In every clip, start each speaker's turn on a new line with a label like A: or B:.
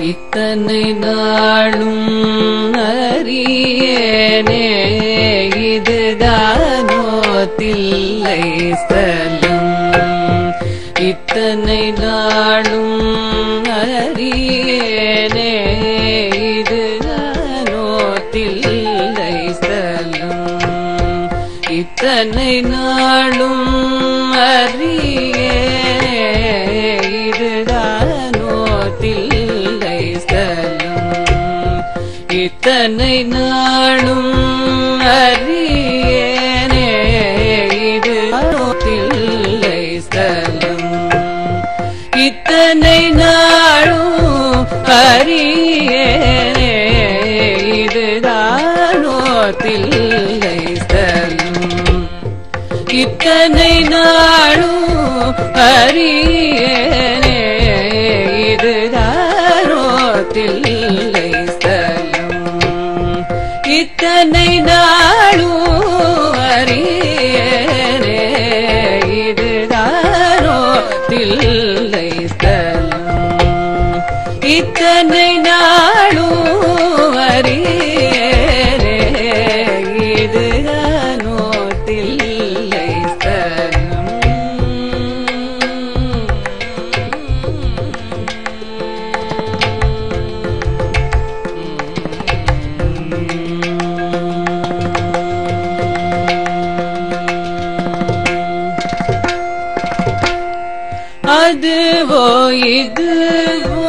A: இத்தனை நாளும் அறியேனே இதுதானோ தில்லை ஸ்தலம் இத்தனை நாளும் அறியேனே இதுதானோ தில்லை ஸ்தலம் இத்தனை நாளும் அறியேனே இதுதானோ தில்லை ஸ்தலம் இத்தனை நாளும் அறியேனே இது தில்லை ஸ்தலம் இத்தனை நாளும் அறியேனே இதுதானோ தில்லை ஸ்தலம் இத்தனை நாளும் அறியேனே இதுதானோ தில்லை ஸ்தலம் இத்தனை நாளும் அறியேனே இதுதானோ தில்லை ஸ்தலம் இத்தனை நாளும் அறியேனே இதுதானோ தில்லை அதுவோ இதுவோ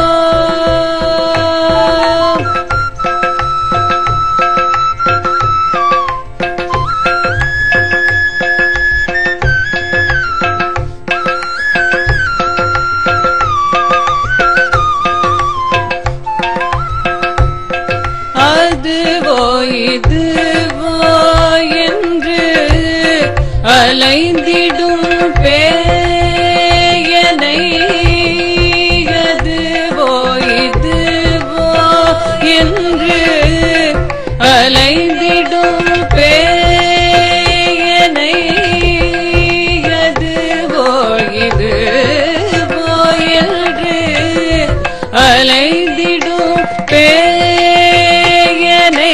A: அதுவோ இதுவோ என்று அலைந்திடும் பேயனை அதுவோ இதுவோ என்று அலைந்திடும் பேயனை அதுவோ இதுவோ என்று அலைந்திடும் பேயனை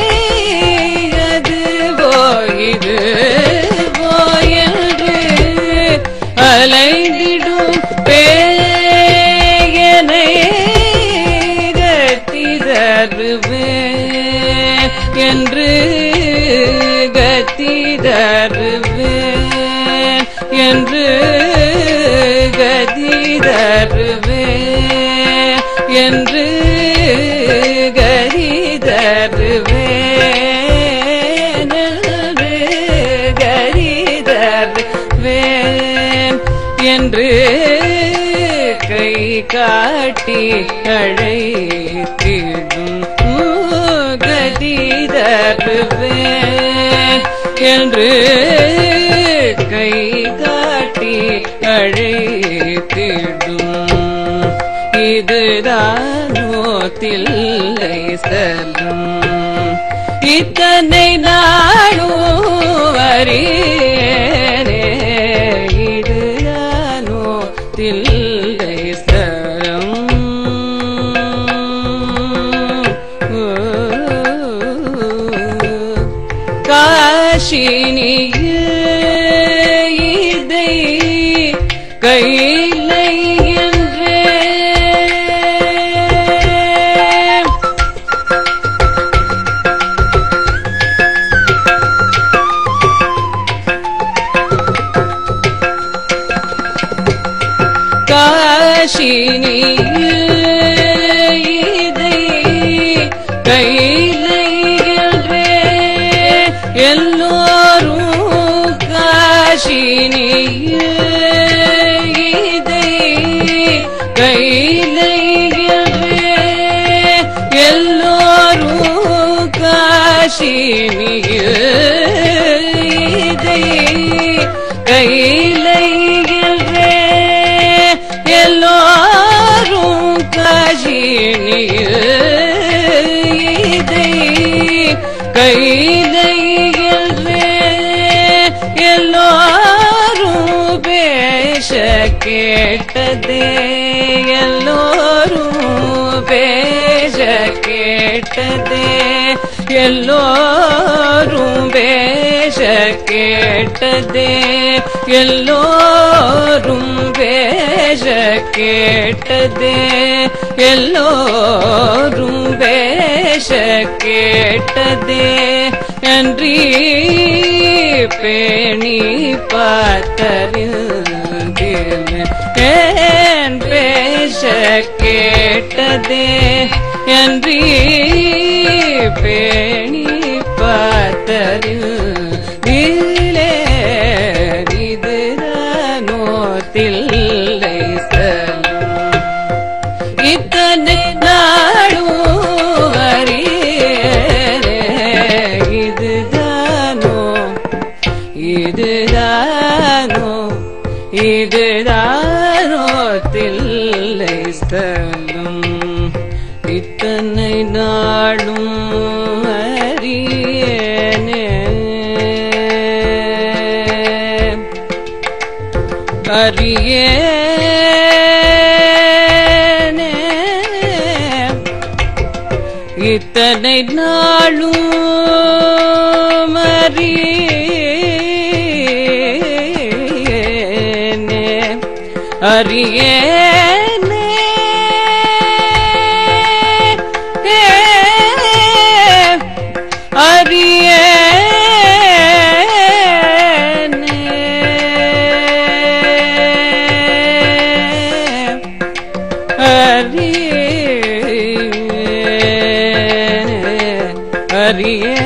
A: அதுவோ இதுவோ என்று அலைந்திடும் பேயனை கத்தி தருவேன் என்று கத்தி தருவேன் என்று கதி தருவேன் என்று கதி தருவேன் என்று கதி தருவேன் என்று கை காட்டி அழைத்திடும் கதி தருவேன் என்று கை காட்டி அழைத்திடும் இதுதானோ தில்லை செல்லும் இத்தனை நாளும் அறியேனே இதுதானோ தில்லை ஸ்தலம் காஷினியில் இதை கையிலை என்றே காஷினியில் இதை கையிலை என்றே எல்லோரும் காஷினியில் இதை கையிலை என்றே எல்லோரும் காஷினியில் இதை கையிலை என்றே எல்லோரும் காஷினியில் இதை கையிலை என்றே எல்லோரும் பேச கேட்டதே எல்லோரும் பேச கேட்டதே எல்லோரும் பேச கேட்டதே எல்லோரும் பேச கேட்டதே எல்லோரும் பேச கேட்டதே நன்றி பேணி பார்த்தறிந்தில் ஏன் பேச கேட்டதே நன்றி பேணி பார்த்தறில் திலே இதுதானோ தில்லை செல்லும் இத்தனை நாடும் அறியேனே இதுதானோ இதுதானோ இதுதானோ தில்லை ஸ்தலம் இத்தனை நாடும் அறியேனே அறியேனே இத்தனை நாளும் அறியேனே அறியேனே அறியேனே அறியே